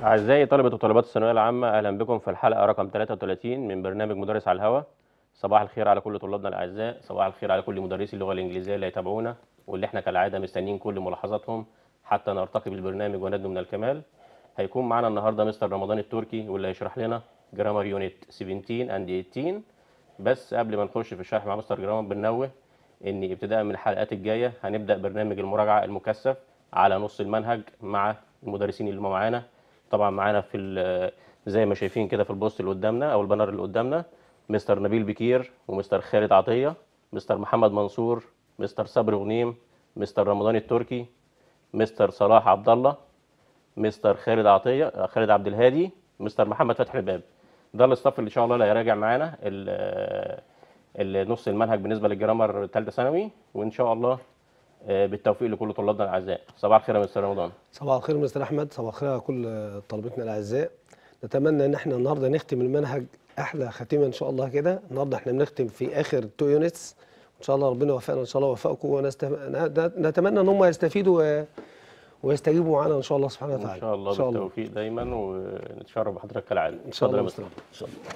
أعزائي طلبة وطالبات الثانوية العامة أهلا بكم في الحلقة رقم 33 من برنامج مدرس على الهواء صباح الخير على كل طلابنا الأعزاء صباح الخير على كل مدرسي اللغة الإنجليزية اللي يتابعونا واللي احنا كالعادة مستنيين كل ملاحظاتهم حتى نرتقي بالبرنامج وندنو من الكمال هيكون معنا النهاردة مستر رمضان التركي واللي هيشرح لنا جرامر يونت 17 اند 18 بس قبل ما نخش في الشرح مع مستر جرامر بننوه ان ابتداء من الحلقات الجايه هنبدا برنامج المراجعه المكثف على نص المنهج مع المدرسين اللي معانا طبعا معانا في ال- زي ما شايفين كده في البوست اللي قدامنا او البانر اللي قدامنا مستر نبيل بكير ومستر خالد عطيه مستر محمد منصور مستر صبري غنيم مستر رمضان التركي مستر صلاح عبد الله مستر خالد عطيه خالد عبد الهادي مستر محمد فتحي الباب ده الاستاف اللي ان شاء الله اللي هيراجع معانا ال- ال- نص المنهج بالنسبه للجرامر ثالثه ثانوي وان شاء الله آه، بالتوفيق لكل طلابنا الاعزاء صباح الخير يا مستر رمضان صباح الخير مستر احمد صباح الخير على كل طلبتنا الاعزاء نتمنى ان احنا النهارده نختم المنهج احلى خاتمه ان شاء الله كده النهارده احنا بنختم في اخر تو يونتس ان شاء الله ربنا يوفقنا ان شاء الله ويوفقكم ونتمنى ان هم يستفيدوا و- ويستجيبوا معانا ان شاء الله سبحانه وتعالى ان شاء الله بالتوفيق دايما ونتشرف بحضرتك كالعاده ان شاء اتفضل الله يا مستر مستر أحمد. ان شاء الله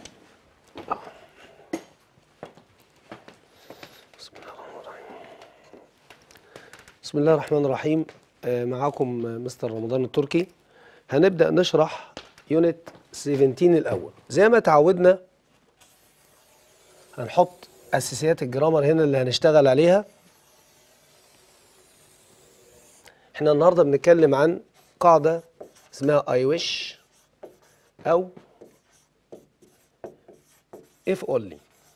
بسم الله الرحمن الرحيم بسم الله الرحمن الرحيم آه، معاكم آه، مستر رمضان التركي هنبدأ نشرح يونت 17 الأول زي ما تعودنا هنحط أساسيات الجرامر هنا اللي هنشتغل عليها احنا النهاردة بنتكلم عن قاعدة اسمها I wish أو if only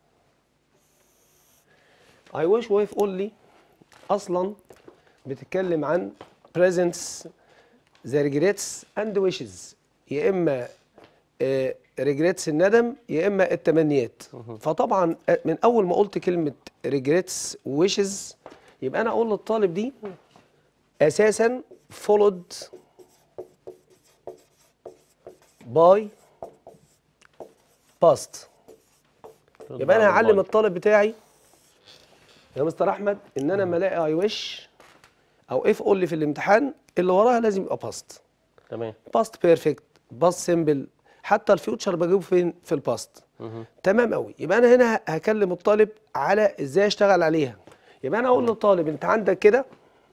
I wish و if only أصلا بتتكلم عن presents the regrets and wishes يا إما آه، regrets الندم يا إما التمنيات فطبعا آه، من أول ما قلت كلمة regrets wishes يبقى أنا أقول للطالب دي أساسا followed by past يبقى انا هعلم الطالب بتاعي يا مستر احمد ان انا لما الاقي اي وش او اف قول لي في الامتحان اللي وراها لازم يبقى باست تمام باست بيرفكت باست سيمبل حتى الفيوتشر بجيبه فين في الباست تمام قوي يبقى انا هنا هكلم الطالب على ازاي اشتغل عليها يبقى انا اقول للطالب انت عندك كده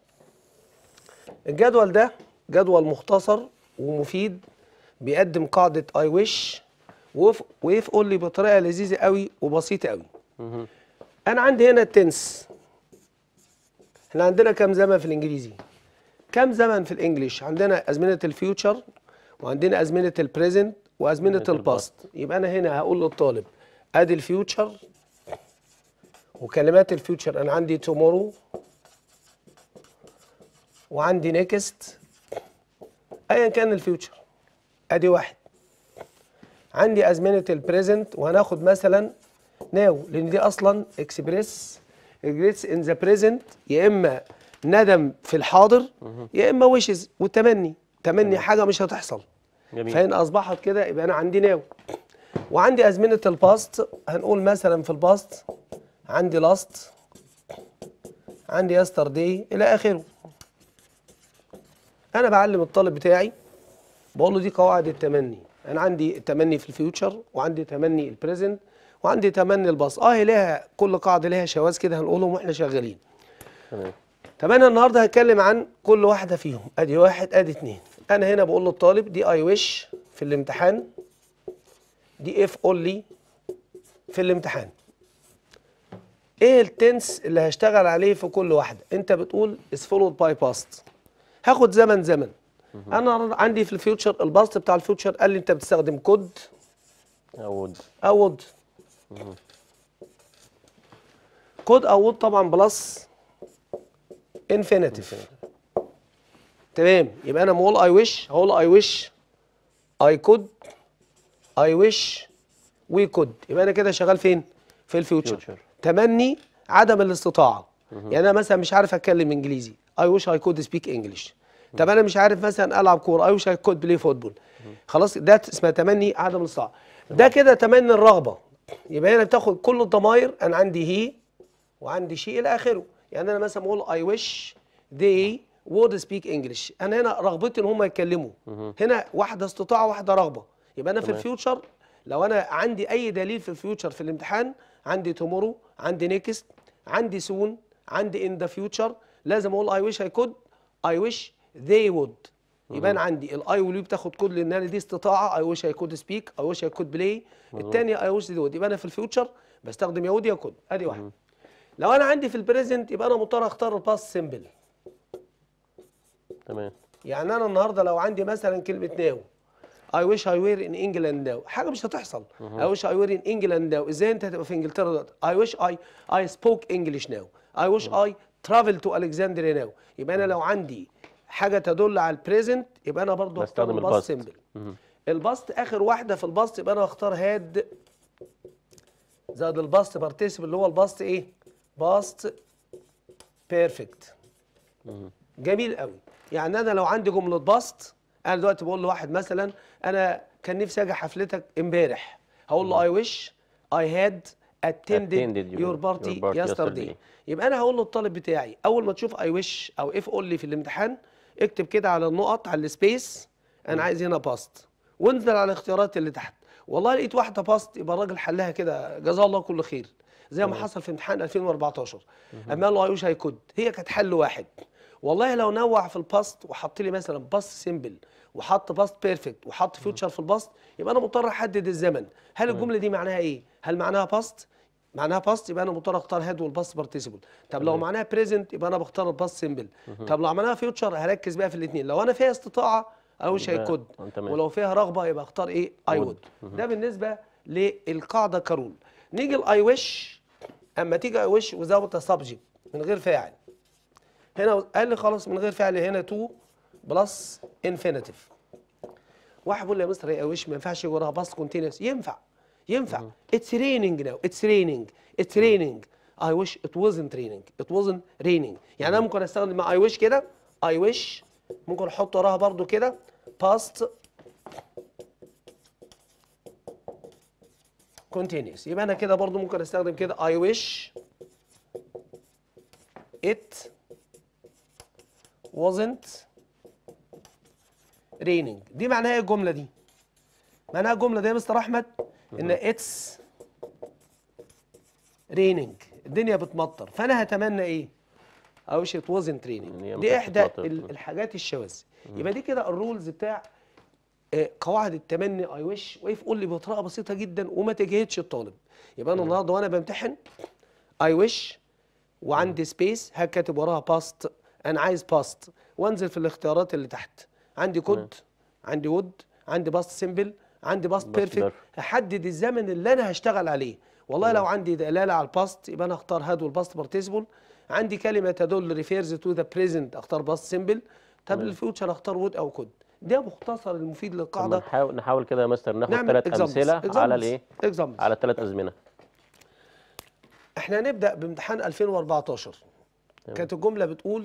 الجدول ده جدول مختصر ومفيد بيقدم قاعده اي ويش ويف قول لي بطريقه لذيذه قوي وبسيطه قوي انا عندي هنا التنس احنا عندنا كام زمن في الانجليزي كام زمن في الانجليش عندنا ازمنه الفيوتشر وعندنا ازمنه البريزنت وازمنه أزمنة الباست يبقى انا هنا هقول للطالب ادي الفيوتشر وكلمات الفيوتشر انا عندي تومورو وعندي نيكست ايا كان الفيوتشر ادي واحد عندي ازمنه البريزنت وهناخد مثلا ناو لان دي اصلا اكسبريس ريجريتس ان ذا بريزنت يا اما ندم في الحاضر يا اما ويشز وتمني تمني حاجه مش هتحصل جميل فإن أصبحت كده يبقى أنا عندي ناو وعندي أزمنة الباست هنقول مثلا في الباست عندي لاست عندي يسترداي إلى آخره أنا بعلم الطالب بتاعي بقول له دي قواعد التمني أنا عندي التمني في الفيوتشر وعندي تمني البريزنت وعندي تمني الباست اه هي ليها كل قاعدة ليها شواذ كده هنقولهم واحنا شغالين تمام طب انا النهارده هتكلم عن كل واحده فيهم ادي واحد ادي اتنين انا هنا بقول للطالب دي اي ويش في الامتحان دي اف اونلي في الامتحان ايه التنس اللي هشتغل عليه في كل واحده انت بتقول is followed by past هاخد زمن زمن انا عندي في الفيوتشر الباست بتاع الفيوتشر قال لي انت بتستخدم كود أود او وود كود او وود طبعا بلس انفينيتيف تمام يبقى انا بقول اي ويش هقول اي ويش اي كود اي ويش وي كود يبقى انا كده شغال فين في الفيوتشر Future. تمني عدم الاستطاعه يعني انا مثلا مش عارف اتكلم انجليزي اي ويش اي كود سبيك انجلش طب انا مش عارف مثلا العب كوره اي ويش اي كود بلاي فوتبول خلاص ده اسمها تمني عدم الاستطاعه ده كده تمني الرغبه يبقى هنا بتاخد كل الضمائر انا عندي هي وعندي شيء الى اخره يعني انا مثلا بقول اي ويش they وورد سبيك انجلش انا هنا رغبتي ان هم يتكلموا هنا واحده استطاعه واحده رغبه يبقى انا في تمام. الفيوتشر لو انا عندي اي دليل في الفيوتشر في الامتحان عندي تومورو عندي نيكست عندي سون عندي ان ذا فيوتشر لازم اقول اي ويش اي كود اي ويش ذي وود يبقى انا عندي الاي واليو بتاخد كود لان انا دي استطاعه اي ويش اي كود سبيك اي ويش اي كود بلاي الثانيه اي ويش ذي وود يبقى انا في الفيوتشر بستخدم يا وود يا كود ادي واحده لو انا عندي في البريزنت يبقى انا مضطر اختار الباست سيمبل تمام يعني انا النهارده لو عندي مثلا كلمه ناو I wish I were in England now حاجه مش هتحصل I wish I were in England now ازاي انت هتبقى في انجلترا دلوقتي I wish I I spoke English now I wish I traveled to Alexandria now يبقى انا لو عندي حاجه تدل على البريزنت يبقى انا برضو هختار بستخدم الباست الباست. سيمبل الباست اخر واحده في الباست يبقى انا هختار هاد زائد الباست بارتيسيبل اللي هو الباست ايه باست بيرفكت جميل قوي يعني انا لو عندي جمله باست انا دلوقتي بقول لواحد مثلا انا كان نفسي اجي حفلتك امبارح هقول له اي ويش اي هاد attended Attended your- your party your party yesterday yesterday. يبقى انا هقول للطالب بتاعي اول ما تشوف اي ويش او اف قول لي في الامتحان اكتب كده على النقط على السبيس انا عايز هنا باست وانزل على الاختيارات اللي تحت والله لقيت واحده باست يبقى الراجل حلها كده جزاه الله كل خير زي ما حصل في امتحان 2014 اما قال له اي ويش هي كود هي كانت حل واحد والله لو نوع في الباست وحط لي مثلا باست سيمبل وحط باست بيرفكت وحط فيوتشر في الباست يبقى انا مضطر احدد الزمن هل الجمله دي معناها ايه هل معناها باست معناها باست يبقى انا مضطر اختار هاد والباست بارتيسيبل طب لو معناها بريزنت يبقى انا بختار الباست سيمبل طب لو معناها فيوتشر هركز بقى في الاثنين لو انا فيها استطاعه او مش يبقى- هيكود تمام. ولو فيها رغبه يبقى اختار ايه اي Would. وود ده بالنسبه للقاعده كرول نيجي الاي ويش اما تيجي اي ويش وزاوت سبجكت من غير فاعل هنا قال لي خلاص من غير فعل هنا تو بلس انفينيتيف واحد بيقول لي يا مستر اي ويش ما ينفعش يجي وراها باست كونتينوس ينفع ينفع اتس ريننج ناو اتس ريننج اتس ريننج اي ويش ات wasn't ريننج ات wasn't ريننج يعني انا ممكن استخدم مع اي ويش كده اي ويش ممكن احط وراها برضو كده باست continuous يبقى انا كده برضو ممكن استخدم كده I wish it wasn't raining دي معناها ايه الجمله دي معناها الجمله دي يا مستر احمد ان it's raining الدنيا بتمطر فانا هتمنى ايه I wish it wasn't إن هي raining ما دي كانتش احدى بتمطر. ال- الحاجات الشواذ يبقى دي كده الرولز بتاع آه، قواعد التمني اي ويش وقف قول لي بطريقه بسيطه جدا وما تجهدش الطالب يبقى انا النهارده وانا بمتحن اي ويش وعندي سبيس هكتب وراها باست انا عايز باست وانزل في الاختيارات اللي تحت عندي كود عندي وود عندي باست سيمبل عندي باست Past بيرفكت perfect. هحدد الزمن اللي انا هشتغل عليه والله لو عندي دلاله على الباست يبقى انا اختار هاد والباست بارتيسيبل عندي كلمه تدل ريفيرز تو ذا بريزنت اختار باست سيمبل طب الفيوتشر اختار وود او كود ده مختصر المفيد طب ما للقاعده نحاول نحاول كده يا مستر ناخد نعمل ثلاث examples. امثله examples. على الايه examples. على الثلاث ازمنه احنا هنبدا بامتحان 2014 كانت الجمله بتقول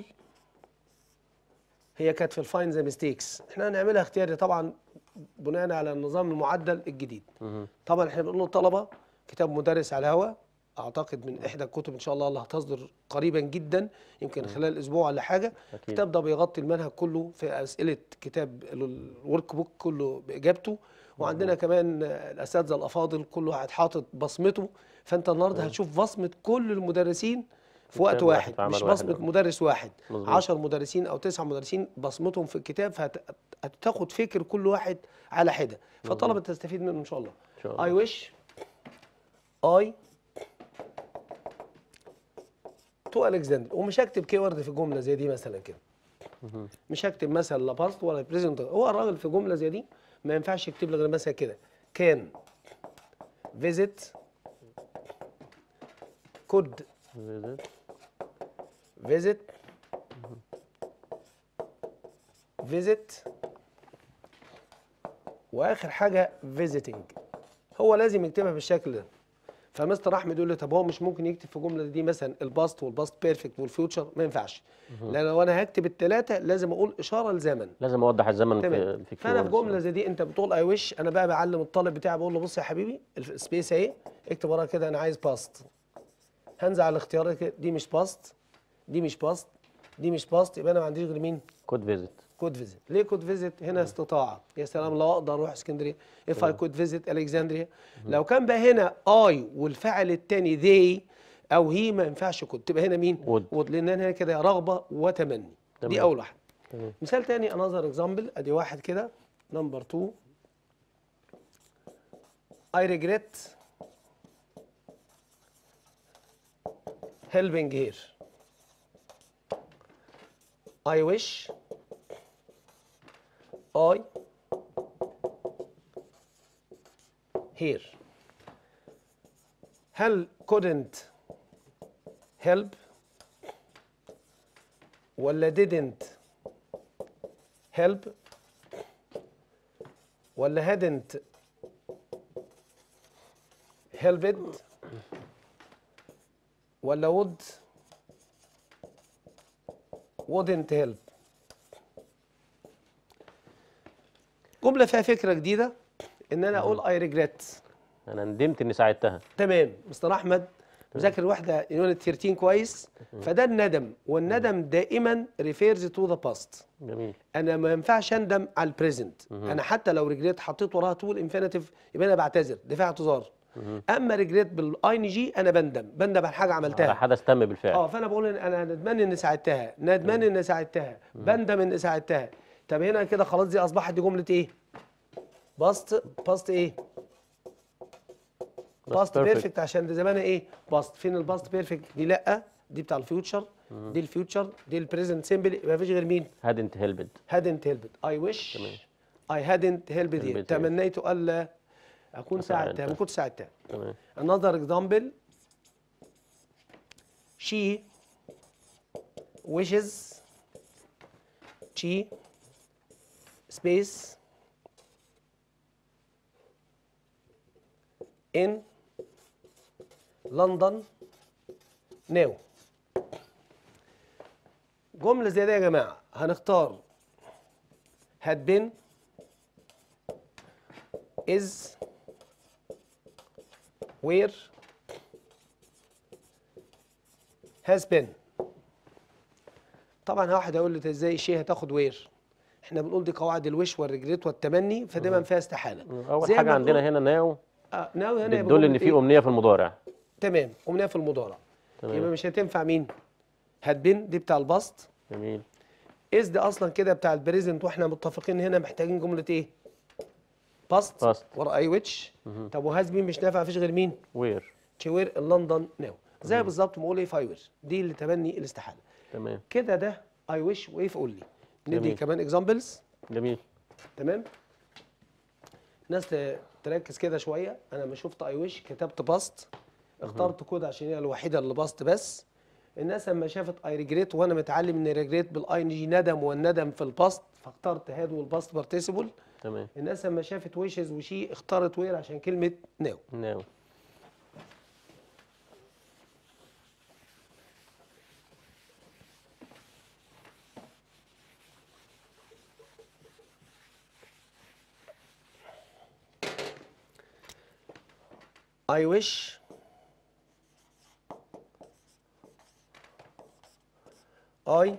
هي كانت في الفاين ذا ميستيكس احنا هنعملها اختياري طبعا بناء على النظام المعدل الجديد طبعا احنا بنقول للطلبه كتاب مدرس على الهواء اعتقد من احدى الكتب ان شاء الله اللي هتصدر قريبا جدا يمكن خلال اسبوع ولا حاجه أكيد. الكتاب ده بيغطي المنهج كله في اسئله كتاب الورك بوك كله باجابته وعندنا كمان الاساتذه الافاضل كل واحد حاطط بصمته فانت النهارده هتشوف بصمه كل المدرسين في وقت كتاب واحد واحد في عمل مش واحد، بصمه آه. مدرس واحد مظبوط. 10 مدرسين او 9 مدرسين بصمتهم في الكتاب فهتاخد فكر كل واحد على حده فالطلبه تستفيد منه ان شاء الله إن شاء الله. اي ويش اي تو الكسندر ومش هكتب كي وورد في جمله زي دي مثلا كده مش هكتب مثلا لا باست ولا بريزنت هو الراجل في جمله زي دي ما ينفعش يكتب لي غير مثلا كده كان فيزيت كود فيزيت فيزيت واخر حاجه فيزيتنج هو لازم يكتبها بالشكل ده فمستر احمد يقول لي طب هو مش ممكن يكتب في الجمله دي مثلا الباست والباست بيرفكت والفيوتشر ما ينفعش لان لو انا هكتب الثلاثه لازم اقول اشاره لزمن لازم اوضح الزمن تمام في في فانا في keywords. جمله زي دي انت بتقول اي ويش انا بقى بعلم الطالب بتاعي بقول له بص يا حبيبي السبيس اهي اكتب وراها كده انا عايز باست هنزل على الاختيارات كده دي مش باست دي مش باست دي مش باست يبقى انا ما عنديش غير مين كود فيزيت كود فيزيت ليه كود فيزيت هنا استطاعه يا سلام لو اقدر اروح اسكندريه اف اي كود فيزيت الكسندريا لو كان بقى هنا اي والفعل الثاني ذي او هي ما ينفعش كود تبقى هنا مين would. وود لان هنا كده رغبه وتمني دي تمام. اول واحده تمام. مثال تاني انذر اكزامبل ادي واحد كده نمبر 2 I regret helping here. I wish I here. هل couldn't help ولا didn't help ولا hadn't helped ولا would wouldn't help جملة فيها فكرة جديدة إن أنا أقول I regret انا ندمت اني ساعدتها تمام مستر أحمد مذاكر الوحدة يونت 13 كويس فده الندم والندم دائما refers to the past جميل انا ما ينفعش اندم على البريزنت انا حتى لو ريجريت حطيت وراها طول انفينيتيف يبقى انا بعتذر ده فيها اعتذار اما ريجريت بالاي ان جي انا بندم بندم على حاجه على عملتها حدث تم بالفعل اه فانا بقول إن انا ندمان اني ساعدتها ندمان اني ساعدتها بندم اني ساعدتها طب هنا كده خلاص دي اصبحت دي جمله ايه باست باست ايه باست perfect. بيرفكت عشان ده زمانها ايه باست فين الباست بيرفكت دي لا دي بتاع الفيوتشر دي الفيوتشر دي البريزنت سيمبل يبقى مفيش غير مين hadn't helped hadn't helped I wish I hadn't helped Helped here here. تمنيت ألا أكون ساعدتها ساعدتها. ما كنت ساعدتها تمام another example she wishes she space in London now جملة زي دي يا جماعة هنختار had been is where has been طبعا واحد هيقول لي ازاي الشيء هتاخد وير احنا بنقول دي قواعد الوش والريجريت والتمني فدايما فيها استحاله اول زي حاجه ما عندنا بنقول- هنا ناو آه ناوي هنا يبقى بتدل ان جملة في إيه؟ امنيه في المضارع تمام امنيه في المضارع تمام. يبقى مش هتنفع مين هاد بين دي بتاع البسط جميل از دي اصلا كده بتاع البريزنت واحنا متفقين هنا محتاجين جمله ايه باست Past. ورا اي ويتش طب وهاز بين مش نافع مفيش غير مين وير تشوير لندن ناو زي بالظبط ما اقول ايه فايور دي اللي تبني الاستحاله تمام كده ده اي ويش وايه قول لي ندي جميل. كمان اكزامبلز جميل تمام الناس ت- تركز كده شويه انا لما شفت اي ويش كتبت باست اخترت كود عشان هي الوحيده اللي باست بس الناس لما شافت اي ريجريت وانا متعلم ان ريجريت بالاي ان جي ندم والندم في الباست فاخترت هاد والباست بارتيسيبل تمام الناس لما شافت ويشز وشي اختارت وير عشان كلمه ناو ناو I wish I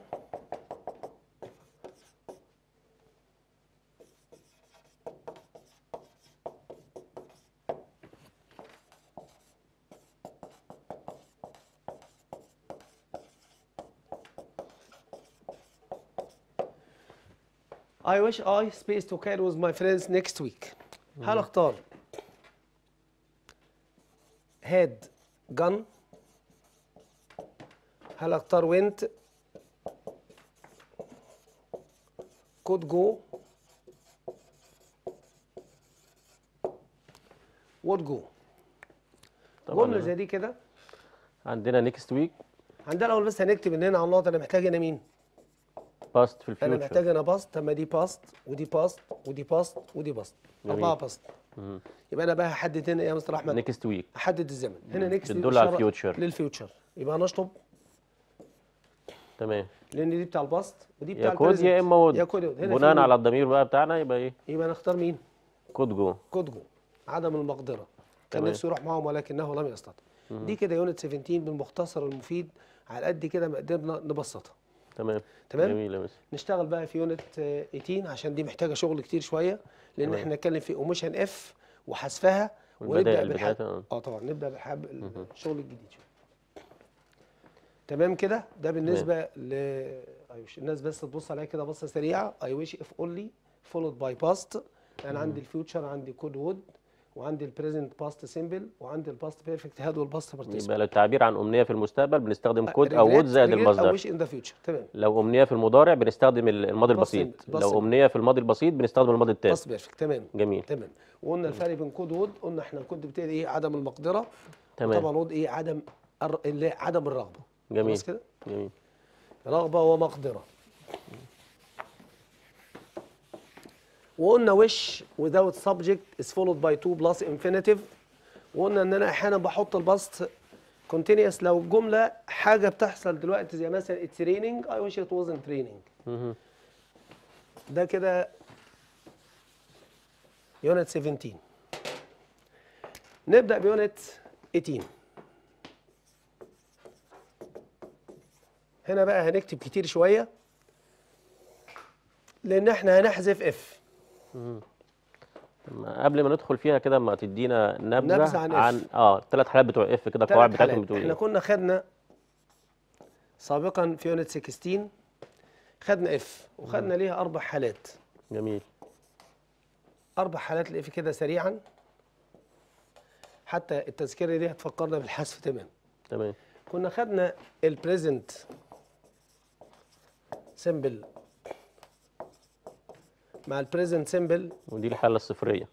I wish I space to carry with my friends next week. هل اختار had gun هل اختار went could go would go طبعا جمله زي دي كده عندنا نيكست ويك عندنا الاول بس هنكتب ان هنا على النقط انا محتاج هنا مين باست في انا الفيوتشر محتاج هنا باست طب ما دي باست ودي باست ودي باست ودي باست جميل. اربعه باست يبقى انا بقى هحدد هنا ايه يا مستر احمد نيكست ويك احدد الزمن هنا نكست بتدل على الفيوتشر. للفيوتشر يبقى نشطب تمام لان دي بتاع الباست ودي بتاع يا كود يا البريزنت. اما وود يا كود هنا في بناء مين؟ على الضمير بقى بتاعنا يبقى ايه يبقى نختار مين كود جو كود جو عدم المقدره كان تمام. نفسه يروح معاهم ولكنه لم يستطع دي كده يونت 17 بالمختصر المفيد على قد كده ما قدرنا نبسطها تمام تمام؟ جميل يا مستر نشتغل بقى في يونت آه، 18 عشان دي محتاجه شغل كتير شويه لان تمام. احنا نتكلم في اوميشن اف وحذفها ونبدا والبدائل بالحب بتاعتها اه طبعا نبدا بالحب الشغل الجديد شويه تمام كده ده بالنسبه ل ايوش الناس بس تبص عليها كده بصه سريعه اي ويش اف اونلي فولود باي باست انا عندي الفيوتشر عندي كود وود وعندي البريزنت باست سيمبل وعندي الباست بيرفكت هاد والباست بارتيسيبل يبقى للتعبير عن امنيه في المستقبل بنستخدم كود او وود زائد او المصدر ويش ان ذا فيوتشر تمام لو امنيه في المضارع بنستخدم ال- الماضي Past البسيط simple. Past لو simple. امنيه في الماضي البسيط بنستخدم الماضي التام باست بيرفكت تمام جميل تمام وقلنا الفرق بين كود وود قلنا احنا الكود بتاعي ايه عدم المقدره تمام. طبعا وود ايه عدم الر- اللي عدم الرغبه جميل خلاص كده جميل رغبه ومقدره وقلنا وش without subject is followed by to plus infinitive وقلنا ان انا احيانا بحط البسط continuous لو الجمله حاجه بتحصل دلوقتي زي مثلا it's raining I wish it wasn't raining مهم. ده كده يونت 17 نبدأ بيونت 18 هنا بقى هنكتب كتير شوية لأن احنا هنحذف اف ما قبل ما ندخل فيها كده ما تدينا نبذه, نبذة عن F. عن اه الثلاث حالات بتوع اف كده القواعد ثلاث بتاعتهم حالات بتقول احنا ايه كنا خدنا سابقا في يونت 16 خدنا اف وخدنا ليها أربع حالات جميل أربع حالات الاف كده سريعا حتى التذكرة دي هتفكرنا بالحذف تمام تمام كنا خدنا البريزنت سيمبل مع البريزنت سيمبل ودي الحاله الصفريه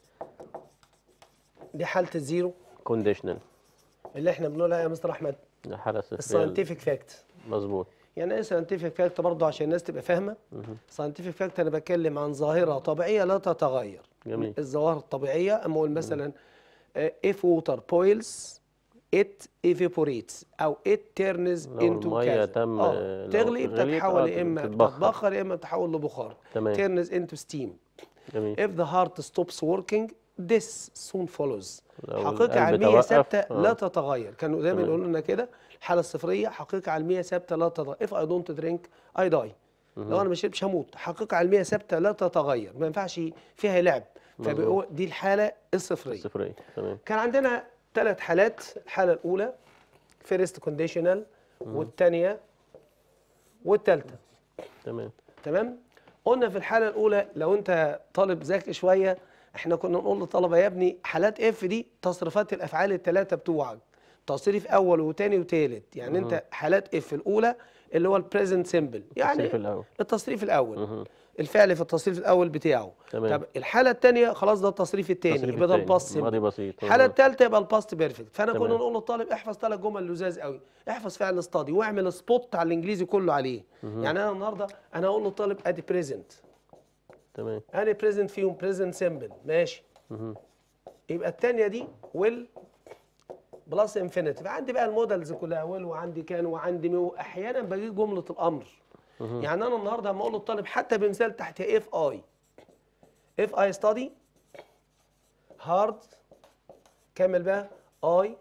دي حاله الزيرو كونديشنال اللي احنا بنقولها يا مستر احمد الحاله الصفريه الساينتفك فاكت مظبوط يعني ايه ساينتفك فاكت برضه عشان الناس تبقى فاهمه ساينتفك فاكت انا بتكلم عن ظاهره طبيعيه لا تتغير جميل. الظواهر الطبيعيه اما اقول مثلا آه، if water boils it evaporates او it turns لو into المية كذا تم- اه لو تغلي غليت، بتتحول آه، يا اما تتبخر. بتتبخر يا اما بتتحول لبخار تمام. turns into steam جميل if the heart stops working this soon follows لو حقيقة القلب علمية توقف، ثابتة آه. لا تتغير كانوا دايما تمام. يقولوا لنا كده الحالة الصفرية حقيقة علمية ثابتة لا تتغير if I don't drink I die لو انا ما شربتش هموت حقيقة علمية ثابتة لا تتغير ما ينفعش فيها لعب فبيقول دي الحالة الصفرية الصفريه تمام كان عندنا ثلاث حالات الحالة الأولى فيرست كونديشنال والثانية والثالثة تمام تمام قلنا في الحالة الأولى لو أنت طالب ذكي شوية احنا كنا نقول للطلبة يا ابني حالات اف دي تصريفات الأفعال الثلاثة بتوعك تصريف أول وثاني وثالث يعني أنت حالات اف الأولى اللي هو البريزنت سيمبل يعني التصريف الأول. التصريف الأول الفعل في التصريف الأول بتاعه تمام. طب الحالة الثانية خلاص ده التصريف الثاني التصريف يبقى ده التاني. الباست ماضي سيمبل بسيط. الحالة مظبوط. الثالثة يبقى الباست بيرفكت فأنا كنا تمام. نقول للطالب احفظ ثلاث جمل لزاز قوي احفظ فعل استادي واعمل سبوت على الانجليزي كله عليه يعني انا النهارده انا اقول للطالب ادي بريزنت تمام ادي بريزنت فيهم بريزنت سيمبل ماشي يبقى الثانيه دي ويل بلس انفينيتيف عندي بقى المودلز كلها ويل وعندي كان وعندي مي احيانا بجيب جمله الامر يعني انا النهارده لما اقول للطالب حتى بمثال تحت اف اي اف اي ستادي هارد كمل بقى اي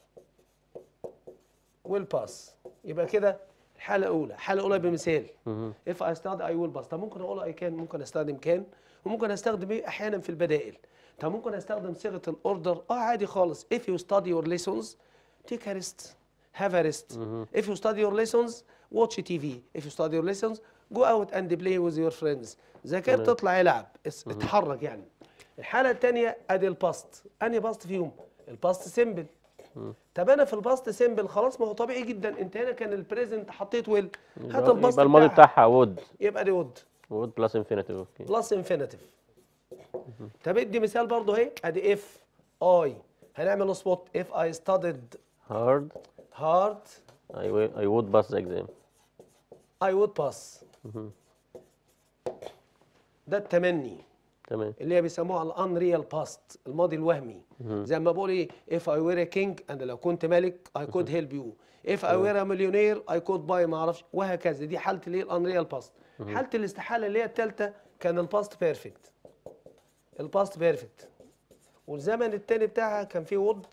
ويل باس يبقى كده الحاله الاولى الحاله الاولى بمثال اف اي ستادي اي ويل باس طب ممكن اقول اي كان ممكن استخدم كان وممكن استخدم ايه احيانا في البدائل طب ممكن استخدم صيغه الاوردر اه عادي خالص if you study your lessons take a rest have a rest if you study your lessons watch TV if you study your lessons go out and play with your friends ذاكرت تطلع يلعب اس- اتحرك يعني الحاله الثانيه ادي الباست انهي باست فيهم الباست سيمبل طب انا في الباست سيمبل خلاص ما هو طبيعي جدا انت هنا كان البريزنت حطيت ويل هات يبقى الباست يبقى الماضي بتاعها. بتاعها وود يبقى دي وود وود بلس انفينيتيف اوكي بلس انفينيتيف طب ادي مثال برضه اهي ادي اف اي هنعمل سبوت اف اي ستادد هارد هارد اي وود باس اكزام اي وود باس ده التمني تمام اللي هي بيسموها الانريال باست الماضي الوهمي زي ما بقول ايه if I were a king انا لو كنت ملك I could help you if I were a millionaire I could buy ما اعرفش وهكذا دي حاله الايه الانريال باست حاله الاستحاله اللي هي الثالثه كان الباست بيرفكت الباست بيرفكت والزمن الثاني بتاعها كان فيه وود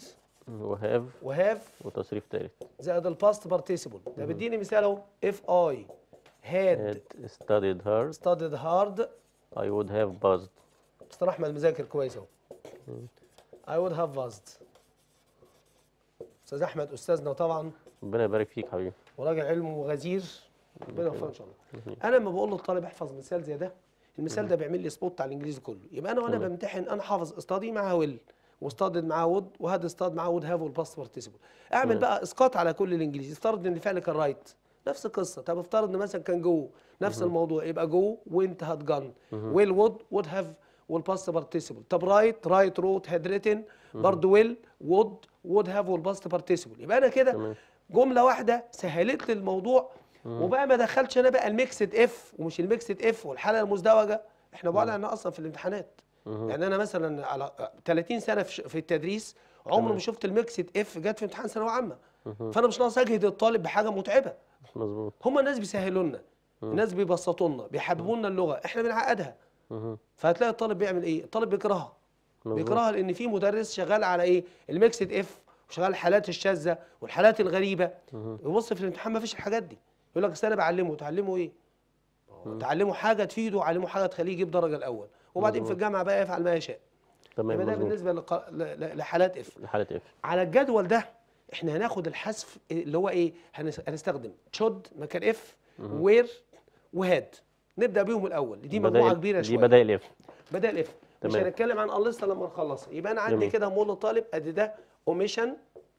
وهاف وهاف وتصريف ثالث زائد الباست بارتيسيبل ده بيديني مثال اهو if I had had studied hard studied hard I would have buzzed مستر احمد مذاكر كويس اهو I would have buzzed استاذ احمد استاذنا طبعا ربنا يبارك فيك حبيبي وراجل علم وغزير ربنا يوفقه ان شاء الله انا لما بقول للطالب احفظ مثال زي ده المثال ده بيعمل لي سبوت على الانجليزي كله يبقى انا وانا بمتحن انا حافظ استادي معاها ويل واستادد معاه وود وهاد استاد معاه وود هاف والباست بارتيسيبل اعمل بقى اسقاط على كل الانجليزي افترض ان الفعل كان رايت نفس القصه طب افترض ان مثلا كان جو نفس الموضوع يبقى جو وانت هاد جن ويل وود وود هاف والباست بارتيسيبل طب رايت رايت روت هاد ريتن برضه ويل وود وود هاف والباست بارتيسيبل يبقى انا كده تمام. جمله واحده سهلت لي الموضوع وبقى ما دخلش انا بقى الميكسد اف ومش الميكسد اف والحاله المزدوجه احنا بعد عنها اصلا في الامتحانات يعني انا مثلا على 30 سنه في ش- في التدريس عمري ما شفت الميكسد اف جت في امتحان ثانويه عامه فانا مش ناقص اجهد الطالب بحاجه متعبه مظبوط هم الناس بيسهلوا لنا الناس بيبسطوا لنا بيحببوا لنا اللغه احنا بنعقدها مهم. فهتلاقي الطالب بيعمل ايه الطالب بيكرهها مظبوط. بيكرهها لان في مدرس شغال على ايه الميكسد اف وشغال الحالات الشاذه والحالات الغريبه يبص في الامتحان ما فيش الحاجات دي يقول لك أصل انا بعلمه تعلمه ايه تعلمه حاجه تفيده علمه حاجه تخليه يجيب درجه الاول وبعدين في الجامعه بقى يفعل ما يشاء تمام يبقى ده مظبوط بالنسبه لق- ل- ل- لحالات اف لحالة اف على الجدول ده احنا هناخد الحذف اللي هو ايه هنس- هنستخدم شود مكان اف وير وهاد نبدا بيهم الاول دي مجموعه بدائل- كبيره دي شويه بدائل اف بدل اف مش تمام. هنتكلم عن الله لما نخلصها يبقى انا عندي جميل. كده مول الطالب ادي ده اوميشن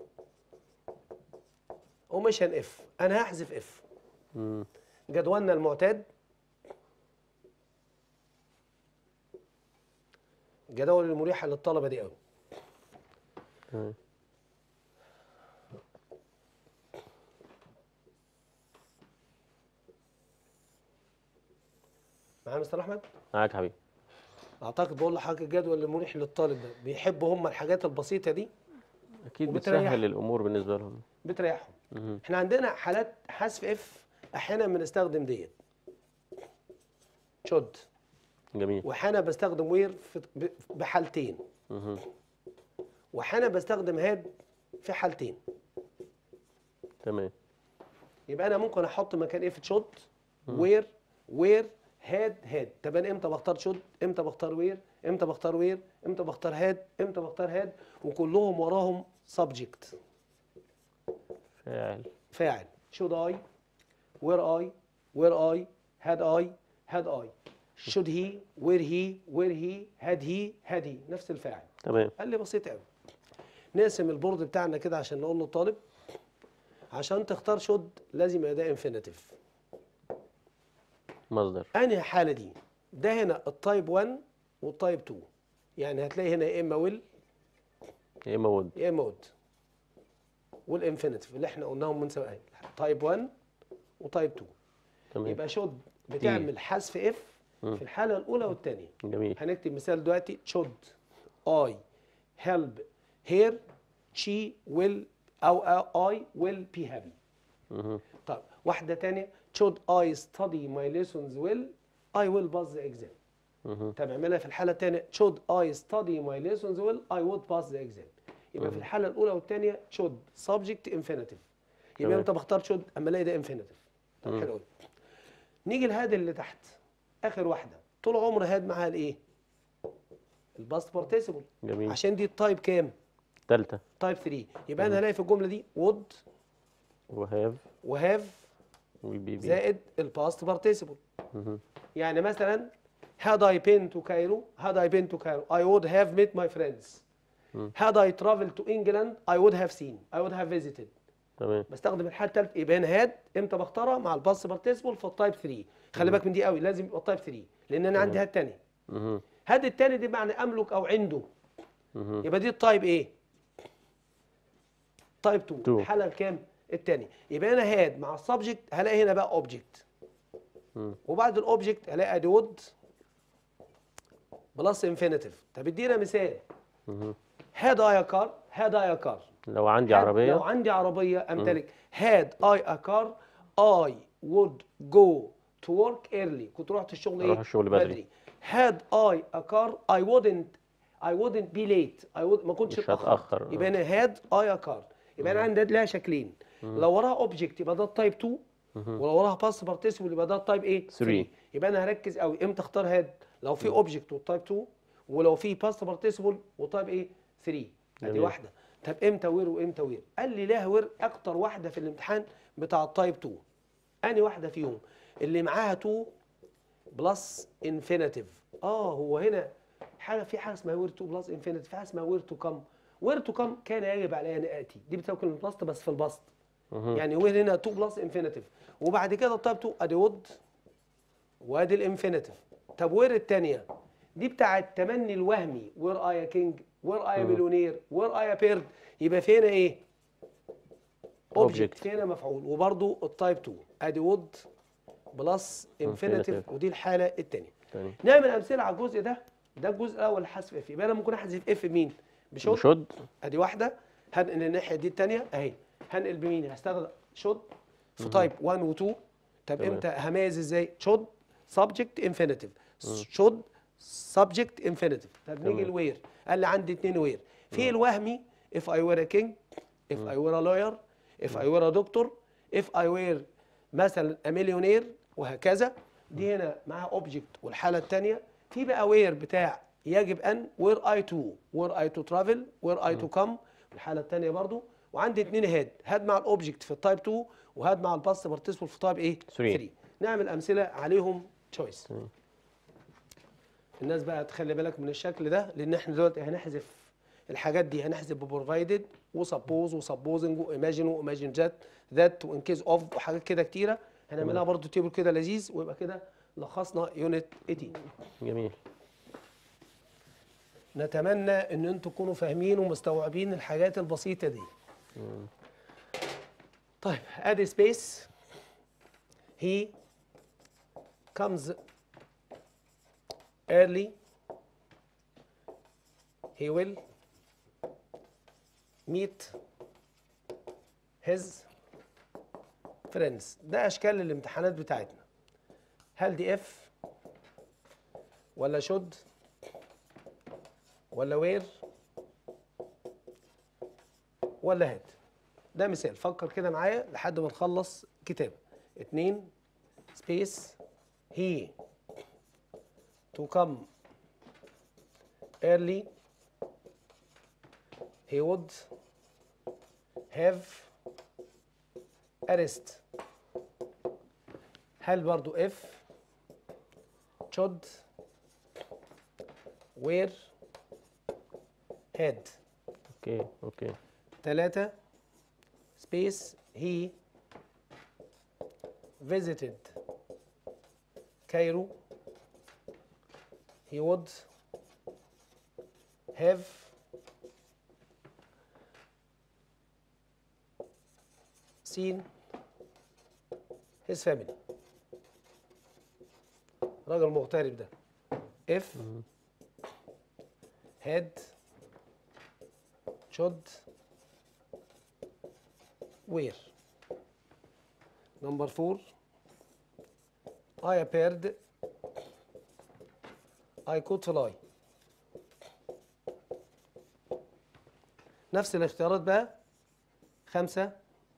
اوميشن اف انا هحذف اف مم. جدولنا المعتاد الجداول المريحه للطلبه دي قوي تمام. معايا مستر احمد معاك حبيبي اعتقد بقول لحضرتك الجدول المريح للطالب ده بيحبوا هم الحاجات البسيطه دي اكيد وبتريح. بتسهل الامور بالنسبه لهم بتريحهم مهم. احنا عندنا حالات حذف اف احيانا بنستخدم ديت شد جميل واحيانا بستخدم وير في ب- بحالتين مهم. واحيانا بستخدم هاد في حالتين تمام يبقى انا ممكن احط مكان اف شوت وير وير هاد هاد طب انا امتى بختار شوت امتى بختار وير امتى بختار وير امتى بختار هاد امتى بختار هاد وكلهم وراهم سبجكت فاعل فاعل should I where I where I had I had I should he where he where he had he had he نفس الفاعل تمام قال لي بسيط قوي نقسم البورد بتاعنا كده عشان نقول للطالب عشان تختار شود لازم يبقى ده انفينيتيف مصدر انهي حاله دي ده هنا التايب 1 والتايب 2 يعني هتلاقي هنا يا اما ويل يا اما وود يا اما وود والانفينيتيف اللي احنا قلناهم من سبقين تايب 1 وتايب 2 تمام يبقى شود بتعمل حذف اف في الحاله الاولى والثانيه جميل هنكتب مثال دلوقتي should I help her she will أو I will be happy مهم. طب واحدة تانية should I study my lessons well I will pass the exam مهم. طب اعملها في الحالة التانية should I study my lessons well I would pass the exam يبقى في الحالة الأولى والتانية should subject infinitive يبقى تمام. أنت بختار should أما ألاقي ده infinitive طب حلو أوي نيجي الهاد اللي تحت آخر واحدة طول عمر هاد معاها الإيه؟ الباست بارتيسيبل جميل عشان دي التايب كام؟ تالتة تايب 3 يبقى انا هلاقي في الجمله دي would وهاف وهاف والبي بي زائد الباست بارتيسيبل مهم. يعني مثلا had I been to Cairo had I been to Cairo I would have met my friends had I traveled to England I would have seen I would have visited تمام بستخدم الحاله الثالثه يبقى هنا هاد امتى بختارها مع الباست بارتيسيبل في التايب 3 خلي بالك من دي قوي لازم يبقى التايب 3 لان انا عندي هاد تاني مهم. هاد التاني دي معنى املك او عنده مهم. يبقى دي التايب ايه؟ تايب 2 Two. الحاله الكام؟ الثاني يبقى انا هاد مع السبجكت هلاقي هنا بقى اوبجكت مم. وبعد الاوبجكت هلاقي ادي وود بلس انفينيتيف طب ادينا مثال مهم. هاد اي كار هاد اي كار لو عندي لو عربية عندي عربيه امتلك هاد اي ا كار اي وود جو تو ورك ايرلي كنت رحت الشغل ايه أروح الشغل بدري. هاد اي ا كار اي wouldn't I wouldn't be late I would ما كنتش مش اتاخرت هتأخر. يبقى انا هاد اي ا كار يبقى انا عندي لها شكلين لو وراها اوبجكت يبقى ده التايب 2 ولو وراها باست بارتيسيبل يبقى ده التايب ايه 3. يبقى انا هركز قوي امتى اختار هاد لو في اوبجكت والتايب 2 ولو في باست بارتيسيبل وتايب ايه 3 ادي جميل. واحده طب امتى وير وامتى وير قال لي لها وير اكتر واحده في الامتحان بتاع التايب 2 اني واحده فيهم اللي معاها 2 بلس انفينيتيف اه هو هنا حاجه في حاجه اسمها وير 2 بلس انفينيتيف في حاجه اسمها وير تو كم وير تو كم كان يجب علي ان اتي دي بتساوي كلمه بلس بس في البسط يعني وير هنا 2 بلس انفينيتيف وبعد كده التايب 2 ادي وود وادي الانفينيتيف طب وير الثانيه دي بتاع التمني الوهمي وير اي كينج وير اي مليونير وير اي بيرد يبقى فينا ايه اوبجكت Object. فينا مفعول وبرده التايب 2 ادي وود بلس انفينيتيف Infinitive. ودي الحاله الثانيه تاني نعمل امثله على الجزء ده ده الجزء الاول حذف اف يبقى انا ممكن احذف اف بمين بشوت شد ادي واحده هنقل الناحيه دي الثانيه اهي هنقل بمين هستخدم شود في تايب 1 و 2 طب تمام. امتى هميز ازاي شود سبجكت انفينيتيف شود سبجكت انفينيتيف طب نيجي تمام. الوير قال لي عندي اثنين وير في الوهمي if I were a king if I were a lawyer if I were a doctor if I were مثلا a millionaire وهكذا دي هنا معاها اوبجكت والحاله الثانيه في بقى وير بتاع يجب ان وير اي تو وير اي تو ترافل وير اي تو كم الحاله الثانيه برضو وعندي اثنين هاد هاد مع الاوبجكت في التايب 2 وهاد مع الباست بارتيسيبل في تايب ايه 3. نعمل امثله عليهم تشويس الناس بقى تخلي بالك من الشكل ده لان احنا دلوقتي هنحذف الحاجات دي هنحذف ببروفايدد وسبوز وسبوزنج وايماجين وايماجين ذات ذات وان كيس اوف وحاجات كده كتيره هنعملها برضو تيبل كده لذيذ ويبقى كده لخصنا يونت 18 جميل نتمنى ان انتم تكونوا فاهمين ومستوعبين الحاجات البسيطه دي طيب ادي سبيس he comes early he will meet his friends ده اشكال الامتحانات بتاعتنا هل دي اف ولا should ولا وير ولا هات ده مثال فكر كده معايا لحد ما نخلص كتابة اتنين سبيس he to come early he would have arrest هل برضو if should where had اوكي اوكي ثلاثة space he visited Cairo he would have seen his family راجل مغترب ده if had should where number four I appeared I could fly نفس الاختيارات بقى خمسة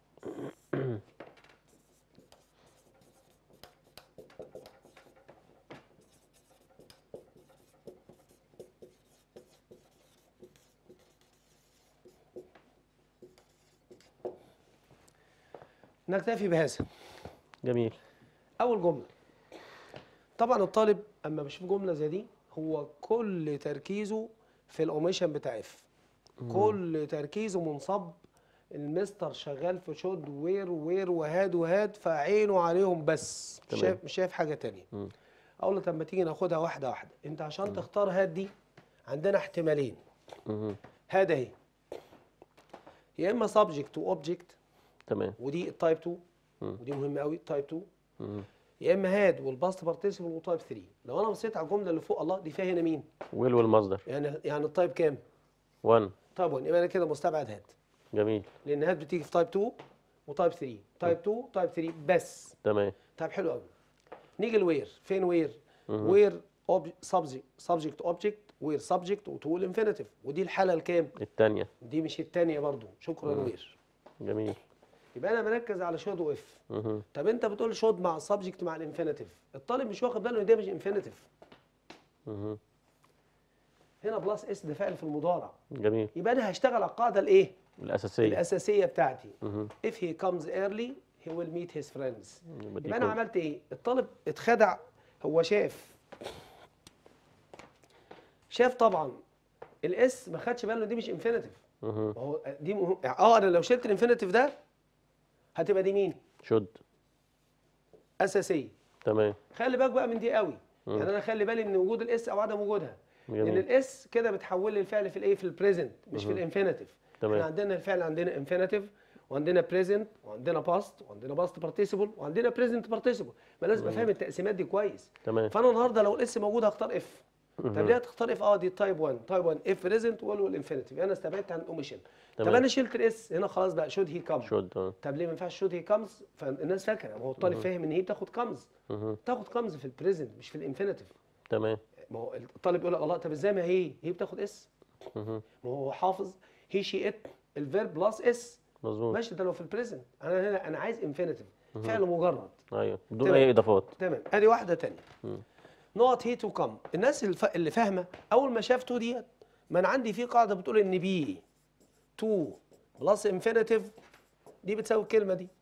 نكتفي بهذا جميل اول جمله طبعا الطالب اما بيشوف جمله زي دي هو كل تركيزه في الاوميشن بتاع اف كل تركيزه منصب المستر شغال في شود وير وير وهاد وهاد فعينه عليهم بس مش تمام. شايف مش شايف حاجه تانية مم. اقول له طب ما تيجي ناخدها واحده واحده انت عشان تختار هاد دي عندنا احتمالين مهم. هاد اهي يا اما سبجكت واوبجكت تمام ودي التايب 2 مم. ودي مهمه قوي التايب 2 مم. يا اما هاد والباست بارتيسيبل وتايب 3 لو انا بصيت على الجمله اللي فوق الله دي فيها هنا مين ويل والمصدر يعني يعني التايب كام 1 تايب 1 يبقى انا كده مستبعد هاد جميل لان هاد بتيجي في تايب 2 وتايب 3 تايب 2 تايب 3 بس تمام طيب حلو قوي نيجي لوير فين وير وير سبجكت سبجكت اوبجكت وير سبجكت وتقول انفينيتيف ودي الحاله الكام الثانية دي مش الثانيه برضو شكرا وير جميل يبقى انا بركز على شود واف مهم. طب انت بتقول شود مع السبجكت مع الانفينيتيف الطالب مش واخد باله ان ده مش انفينيتيف مهم. هنا بلس اس ده فعل في المضارع جميل يبقى انا هشتغل على القاعده الايه الاساسيه الاساسيه بتاعتي مهم. if he comes early he will meet his friends يبقى دي يبقى انا كل- عملت ايه الطالب اتخدع هو شاف شاف طبعا الاس ما خدش باله ان دي مش انفينيتيف مهم. ما هو دي مهم. اه انا لو شلت الانفينيتيف ده هتبقى دي مين شد اساسيه تمام خلي بالك بقى من دي قوي يعني انا خلي بالي من وجود الاس او عدم وجودها لان جميل الاس كده بتحول لي الفعل في الايه في البريزنت مش في الانفينيتيف تمام. احنا عندنا الفعل عندنا انفينيتيف وعندنا بريزنت وعندنا باست وعندنا باست بارتيسيبل وعندنا بريزنت بارتيسيبل ما لازم افهم التقسيمات دي كويس تمام فانا النهارده لو الاس موجود هختار اف طب ليه هتختار اف اه دي تايب 1 تايب 1 اف بريزنت والانفينيتيف انا استبعدت عن الاوميشن طب تمام. انا شلت الاس هنا خلاص بقى شود هي كام شد اه طب ليه ما ينفعش شود هي كامز فالناس فاكره ما هو الطالب فاهم ان هي بتاخد كامز مهم. تاخد كامز في البريزنت مش في الانفينيتيف تمام ما هو الطالب يقول لك الله طب ازاي ما هي هي بتاخد اس مهم. ما هو حافظ هي شي ات الفيرب بلس اس مظبوط ماشي ده لو في البريزنت انا هنا انا عايز انفينيتيف فعل مجرد ايوه بدون تمام. اي اضافات تمام ادي واحده تانية نقط هي تو كم الناس الف... اللي فاهمه اول ما شاف تو ديت ما انا عندي في قاعده بتقول ان بي تو بلس انفينيتيف دي بتساوي الكلمه دي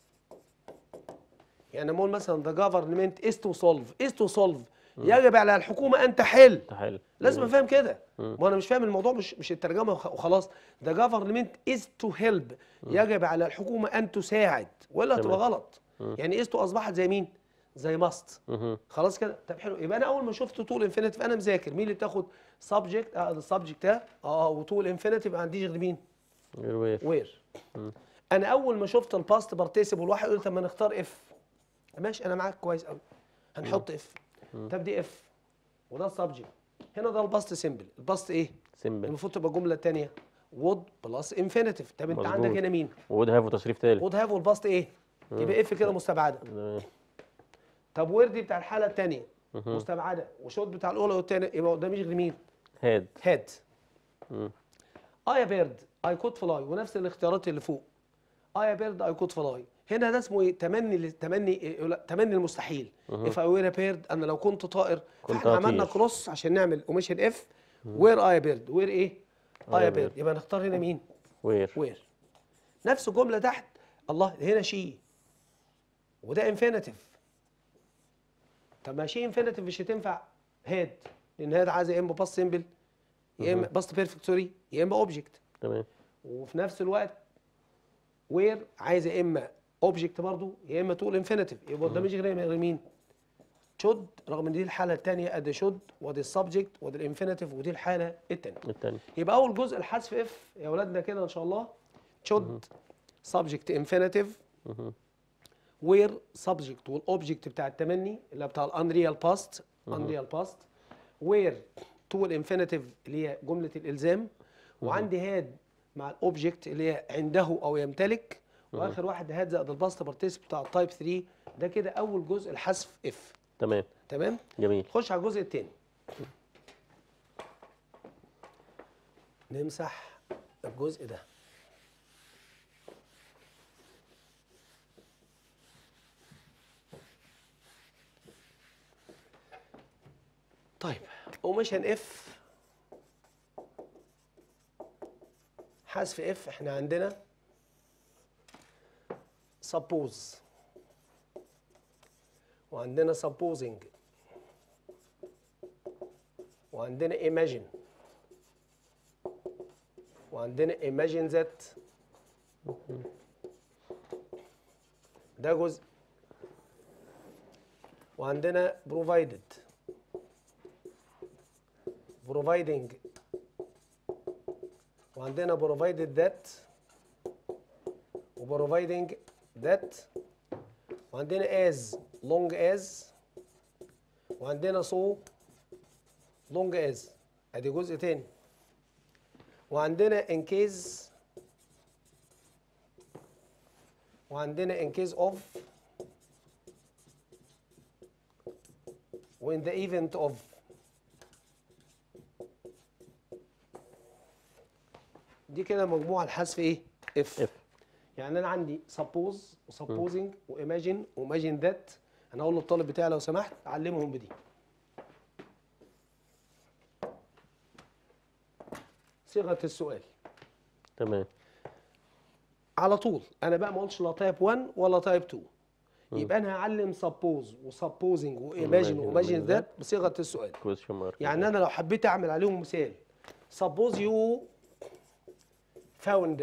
يعني نقول مثلا the government is to solve is to solve يجب على الحكومه ان تحل تحل لازم افهم كده ما انا مش فاهم الموضوع مش مش الترجمه وخ- وخلاص the government is to help يجب على الحكومه ان تساعد ولا هتبقى غلط يعني is to اصبحت زي مين زي must مهم. خلاص كده طب حلو يبقى انا اول ما شفت طول انفينيتيف انا مذاكر مين اللي بتاخد سبجكت اه السبجكت ده اه وطول انفينيتيف ما عنديش غير مين غير وير وير انا اول ما شفت الباست بارتيسيبل واحد يقول طب ما نختار اف ماشي انا معاك كويس قوي هنحط اف طب دي اف وده السبجكت هنا ده الباست سيمبل الباست ايه سيمبل المفروض تبقى الجمله الثانيه وود بلس انفينيتيف طب انت مظبوط. عندك هنا مين وود هاف وتصريف تالت وود هاف والباست ايه يبقى اف كده مستبعده تمام. طب وير دي بتاع الحاله الثانيه مستبعده وشوت بتاع الاولى والثانيه يبقى ده مش غير مين هاد هاد مم. اه يا بيرد اي كود فلاي ونفس الاختيارات اللي فوق اه يا بيرد اي كود فلاي هنا ده اسمه ايه تمني تمني إيه؟ لا، تمني المستحيل اف اي وير بيرد انا لو كنت طائر كنت فاحنا عملنا هطير. كروس عشان نعمل اوميشن اف وير اي بيرد وير ايه اه يا bird. بيرد يبقى نختار هنا مين وير وير نفس الجمله تحت الله هنا شي وده انفينيتيف طب ما شي انفينيتيف مش هتنفع هاد لان هاد عايزه يا اما باست سيمبل يا اما باست بيرفكت سوري يا اما اوبجكت تمام وفي نفس الوقت وير عايزه يا اما اوبجكت برضو يا اما تقول انفينيتيف يبقى ده مش غير غير مين شود رغم ان دي الحاله الثانيه ادي شود وادي السبجكت وادي الانفينيتيف ودي الحاله الثانيه التاني يبقى اول جزء الحذف اف يا اولادنا كده ان شاء الله شود سبجكت انفينيتيف وير سبجكت والاوبجكت بتاع التمني اللي بتاع الانريال باست انريال باست وير تو الانفينيتيف اللي هي جمله الالزام وعندي هاد مع الاوبجكت اللي هي عنده او يمتلك واخر واحد هاد زائد الباست بارتيسيب بتاع التايب 3 ده كده اول جزء الحذف اف تمام تمام جميل خش على الجزء الثاني نمسح الجزء ده طيب اوميشن اف حذف اف احنا عندنا suppose وعندنا supposing وعندنا imagine وعندنا imagine that ده جزء وعندنا provided providing وعندنا provided that وproviding that وعندنا as long as وعندنا so long as ادي جزء تاني وعندنا in case وعندنا in case of وin the event of دي كده مجموعة الحذف ايه؟ اف اف يعني انا عندي suppose وسبوزنج وايماجين وايماجين ذات انا اقول للطالب بتاعي لو سمحت علمهم بدي صيغه السؤال تمام على طول انا بقى ما قلتش لا تايب 1 ولا تايب 2 يبقى انا هعلم سبوز وسبوزنج وايماجين Imagine وايماجين وإيماجين ذات بصيغه السؤال كويشن مارك يعني انا لو حبيت اعمل عليهم مثال suppose you found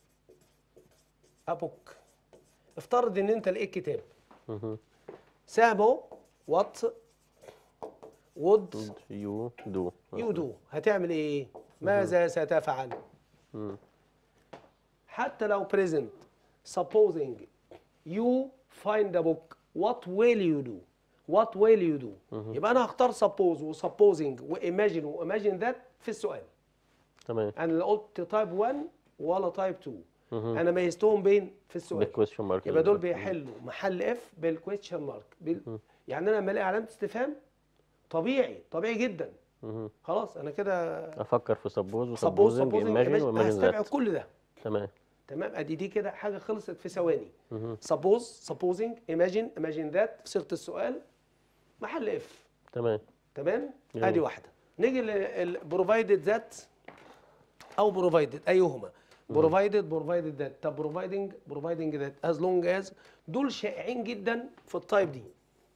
a book افترض ان انت لقيت كتاب سامو what would يو دو you do هتعمل ايه ماذا ستفعل مم. حتى لو present supposing you find a book what will you do what will you do يبقى انا هختار suppose و supposing و imagine و imagine that في السؤال تمام انا لا قلت تايب 1 ولا تايب 2 انا ميزتهم بين في السؤال بالكويشن مارك يبقى دول بيحلوا محل اف بالكويشن مارك بال... يعني انا لما الاقي علامه استفهام طبيعي طبيعي جدا خلاص انا كده افكر في سبوز سبوز وسبوزنج سبوزنج ايماجين وايماجين هستبعد ذات كل ده تمام تمام ادي دي كده حاجه خلصت في ثواني سبوز سبوزنج ايماجين ايماجين ذات في صيغه السؤال محل اف تمام تمام جميل. ادي واحده نيجي للبروفايدد ذات او بروفايدد ايهما بروفايدد بروفايدد ذات طب بروفايدنج بروفايدنج ذات از لونج از دول شائعين جدا في التايب دي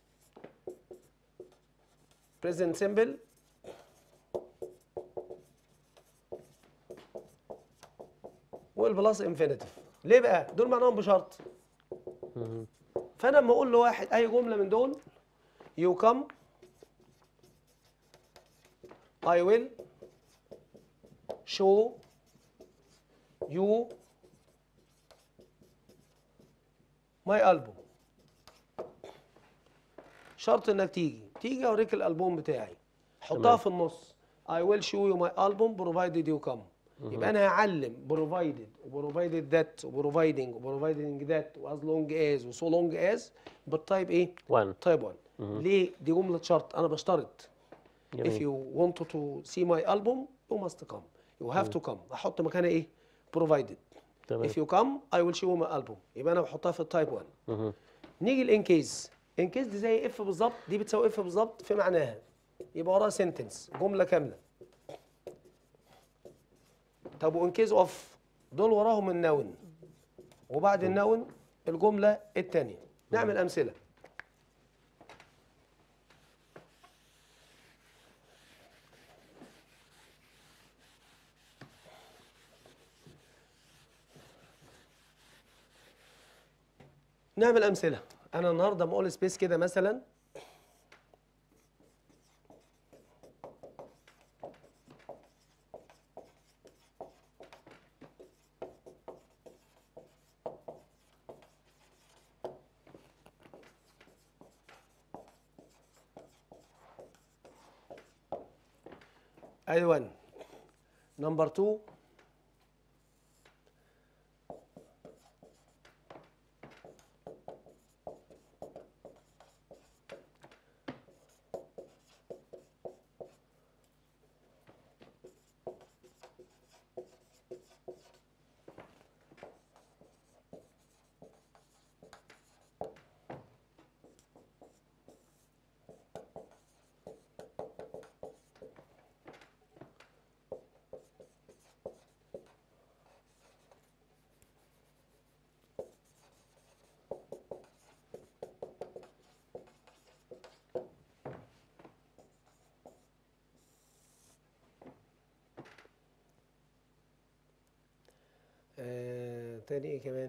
present simple والبلس انفينيتيف ليه بقى دول معناهم بشرط فانا لما اقول لواحد اي جمله من دول you come I will show you my album شرط انك تيجي تيجي اوريك الالبوم بتاعي حطها تمام. في النص I will show you my album provided you come يبقى انا هعلم provided و provided that و providing و providing that و as long as و so long as بالتايب ايه؟ 1 تايب 1 ليه؟ دي جملة شرط انا بشترط if جميل you want to see my album you must come you have to come احط مكانها ايه؟ provided تمام if you come I will show you my album يبقى انا بحطها في التايب 1 مهم. نيجي الان كيس ان كيس دي زي اف بالظبط دي بتساوي اف بالظبط في معناها يبقى وراها سنتنس جمله كامله طب وان كيس اوف دول وراهم النون وبعد النون الجمله الثانيه نعمل امثله نعمل امثله انا النهارده لما اقول سبيس كده مثلا ادي 1 نمبر 2 آه، تاني ايه كمان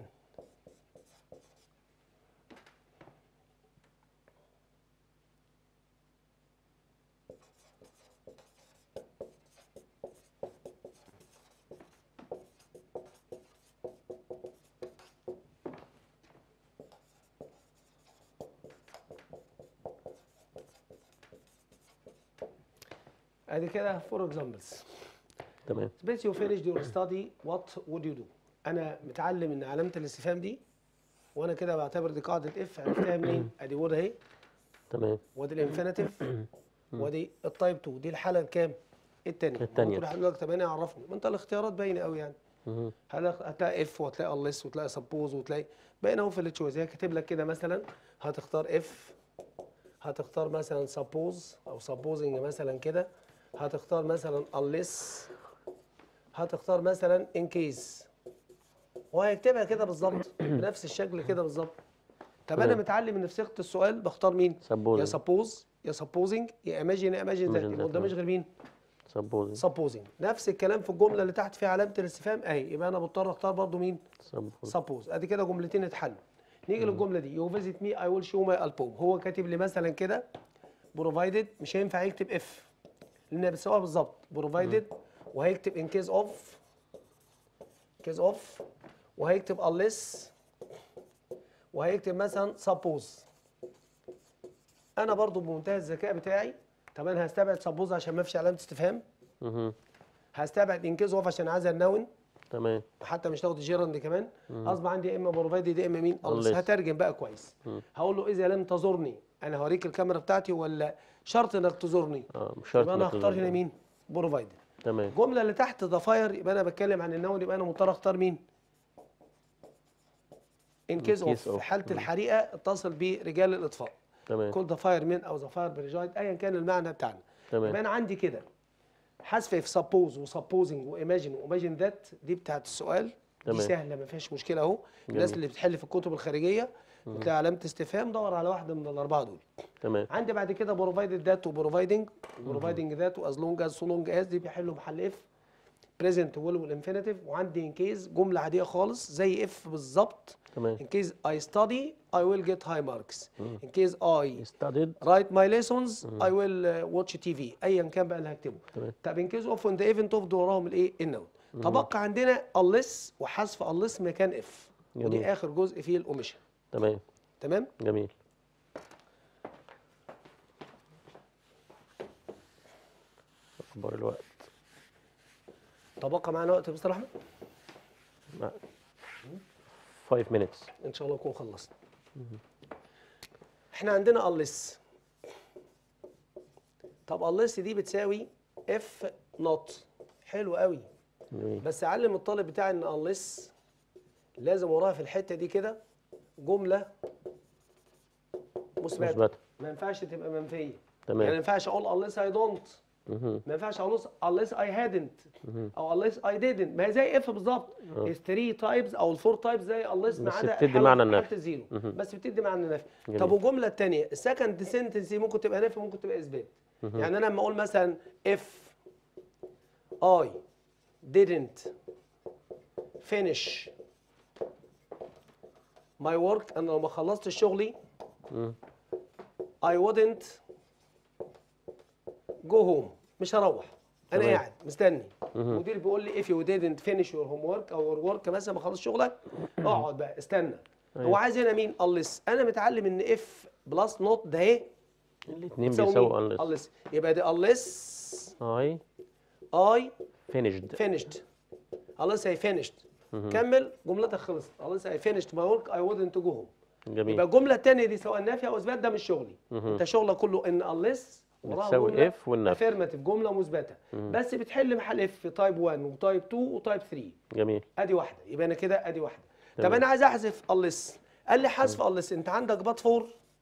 ادي كده فور اكزامبلز تمام Since you finished your study what would you do؟ أنا متعلم إن علامة الاستفهام دي وأنا كده بعتبر دي قاعدة اف عرفتها منين؟ أدي وود أهي تمام وادي الانفينيتيف وادي التايب 2 دي الحالة الكام؟ التانية التانية. ممكن حضرتك طب أنا عرفني ما أنت الاختيارات باينة قوي يعني مهم. هل- هتلاقي اف وهتلاقي unless وتلاقي suppose وتلاقي بقينا اهو في التشويز هي كاتب لك كده مثلا هتختار اف هتختار مثلا suppose او supposing مثلا كده هتختار مثلا unless هتختار مثلا in case وهيكتبها كده بالظبط بنفس الشكل كده بالظبط طب انا تمام. متعلم ان في صيغه السؤال بختار مين؟ يا Supposing. suppose يا supposing يا imagine يا imagine that Imagine يبقى that، قداميش غير مين؟ Supposing. supposing نفس الكلام في الجمله اللي تحت فيها علامه الاستفهام اهي يبقى انا مضطر اختار برضو مين؟ Supposing. suppose ادي كده جملتين اتحلوا نيجي للجمله دي يو فيزيت مي اي ويل شو ماي البوم هو كاتب لي مثلا كده بروفايدد مش هينفع يكتب اف لان بتساويها بالظبط بروفايدد وهيكتب ان كيس اوف كيس اوف وهيكتب unless وهيكتب مثلا suppose انا برضو بمنتهى الذكاء بتاعي طب انا هستبعد suppose عشان ما فيش علامه استفهام مهم. هستبعد ان كيس اوف عشان عايز النون تمام حتى مش تاخد الجيرند كمان اصبح عندي يا اما بروفايدد يا اما مين Unless. unless. هترجم بقى كويس هقول له اذا لم تزورني انا هوريك الكاميرا بتاعتي ولا شرط انك تزورني اه مش شرط يبقى انا إنك هختار تزود. هنا مين بروفايدد تمام الجمله اللي تحت ضفاير يبقى انا بتكلم عن النون يبقى انا مضطر اختار مين ان كيس case اوف في of. حاله الحريقه اتصل برجال الاطفاء تمام كل ضفاير من او ضفاير بريجايد ايا كان المعنى بتاعنا يبقى تمام انا عندي كده حذف في سبوز وسبوزنج وايماجين وايماجين ذات دي بتاعت السؤال دي تمام. سهله ما فيهاش مشكله اهو الناس جميل. اللي بتحل في الكتب الخارجيه بتلاقي علامه استفهام دور على واحده من الاربعه دول تمام عندي بعد كده بروفايدد ذات وبروفايدنج بروفايدنج ذات واز لونج از سو لونج از دي بيحلوا محل اف بريزنت ويل والانفينيتيف وعندي ان كيس جمله عاديه خالص زي اف بالظبط تمام in case I study I will get high marks in case I studied write my lessons I will uh, watch TV ايا كان بقى اللي هكتبه تمام. طب in case of in the event of دول وراهم الايه النون تبقى عندنا unless وحذف unless مكان اف جميل. ودي اخر جزء فيه الاوميشن تمام تمام جميل اخبار الوقت 'تبقى معانا وقت يا مستر احمد 5 minutes ان شاء الله نكون خلصنا احنا عندنا unless طب unless دي بتساوي if not حلو قوي جميل بس اعلم الطالب بتاعي ان unless لازم وراها في الحته دي كده جمله مثبته مثبتة. ما ينفعش تبقى منفيه تمام. يعني ما ينفعش اقول unless I don't مهم. ما ينفعش اقول unless I hadn't او unless I didn't ما هي زي if بالظبط الثري تايبس او الفور تايبس زي unless ما بس عدا بتدي حالة- معنى النفي. حالة الزيرو بس بتدي معنى النفي جميل. طب والجمله الثانيه السكند سنتنس ممكن تبقى نفي ممكن تبقى اثبات يعني انا لما اقول مثلا if I didn't finish my work انا لو ما خلصتش شغلي I wouldn't go home مش هروح انا تمام. قاعد مستني المدير بيقول لي if you didn't finish your homework او your work مثلا ما خلصت شغلك اقعد بقى استنى هو أيوة. عايز هنا مين unless انا متعلم ان if بلس not ده ايه الاثنين بتساوي بيساووا مين؟ unless unless يبقى دي unless I I finished finished unless I finished كمل جملتك خلصت unless I finished my work I wouldn't go home يبقى جميل الجمله الثانيه دي سواء نافيه او اثبات ده مش شغلي انت شغلك كله ان unless وراها بتساوي جملة if والنفي. affirmative جمله مثبته بس بتحل محل اف في تايب 1 وتايب 2 وتايب 3 جميل ادي واحده يبقى انا كده ادي واحده طب تمام. انا عايز احذف unless قال لي حذف unless انت عندك بات فور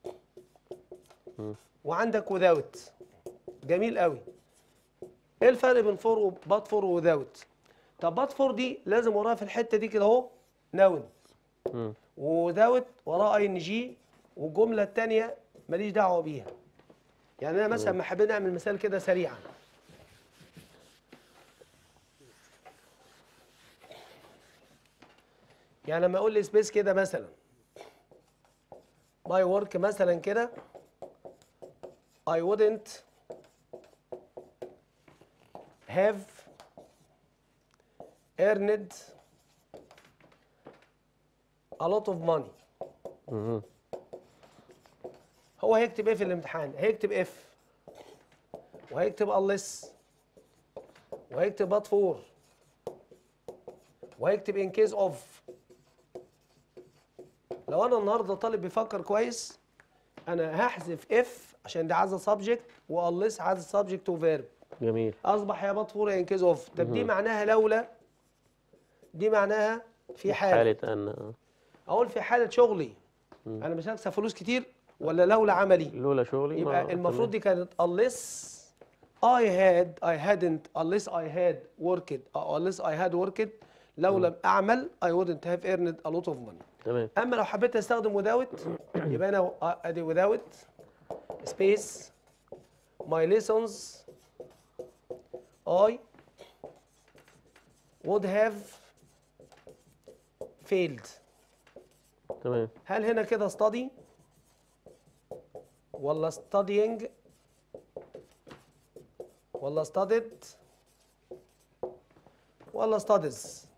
وعندك without جميل قوي ايه الفرق بين فور وبات فور وwithout طب بات فور دي لازم وراها في الحته دي كده اهو نون مم. وwithout وراها اي ان جي والجمله الثانيه ماليش دعوه بيها يعني انا مثلا ما حابين نعمل مثال كده سريعا يعني لما اقول لي سبيس كده مثلا ماي ورك مثلا كده I wouldn't have earned a lot of money مهم. هو هيكتب ايه في الامتحان هيكتب اف وهيكتب unless وهيكتب but for وهيكتب in case of لو انا النهارده طالب بيفكر كويس انا هحذف اف عشان دي عايزه subject واللس عايزه subject وverb جميل اصبح يا but for يا in case of طب دي معناها لولا دي معناها في حالة حالة ان اقول في حالة شغلي انا مش هكسب فلوس كتير ولا لولا عملي لولا شغلي يبقى ما- المفروض دي كانت unless I had I hadn't unless I had worked or unless I had worked لو لم اعمل I wouldn't have earned a lot of money تمام اما لو حبيت استخدم without يبقى انا ادي without space my lessons I would have failed تمام هل هنا كده study ولا studying ولا studied ولا studies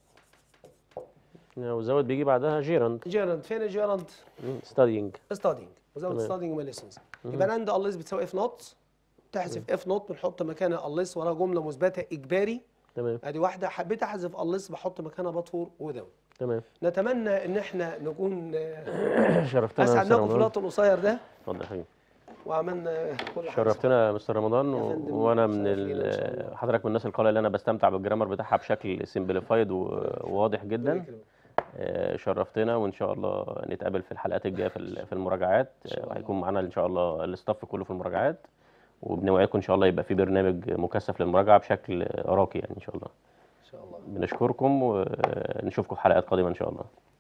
وزود بيجي بعدها جيرند جيرند فين الجيرند ستادينج studying without تمام. studying my lessons يبقى انا عندي unless بتساوي if not تحذف if not بنحط مكانها unless وراها جمله مثبته اجباري تمام ادي واحده حبيت احذف unless بحط مكانها بطفور without تمام نتمنى ان احنا نكون آه، شرفتنا يا مستر اسعدناكم في رمضان الوقت القصير ده اتفضل يا حبيبي وعملنا كل حاجه شرفتنا يا مستر رمضان يا و... فندم، وانا من شرف لينا إن شاء ال... الله. حضرتك من الناس القليله اللي انا بستمتع بالجرامر بتاعها بشكل سمبليفايد و... وواضح الله جدا يكرمك. آه، شرفتنا وان شاء الله نتقابل في الحلقات الجايه في ال- في المراجعات شاء آه، الله. هيكون معانا ان شاء الله الاستاف كله في المراجعات وبنوعدكم ان شاء الله يبقى في برنامج مكثف للمراجعه بشكل راقي يعني ان شاء الله ان شاء الله بنشكركم ونشوفكم في حلقات قادمه ان شاء الله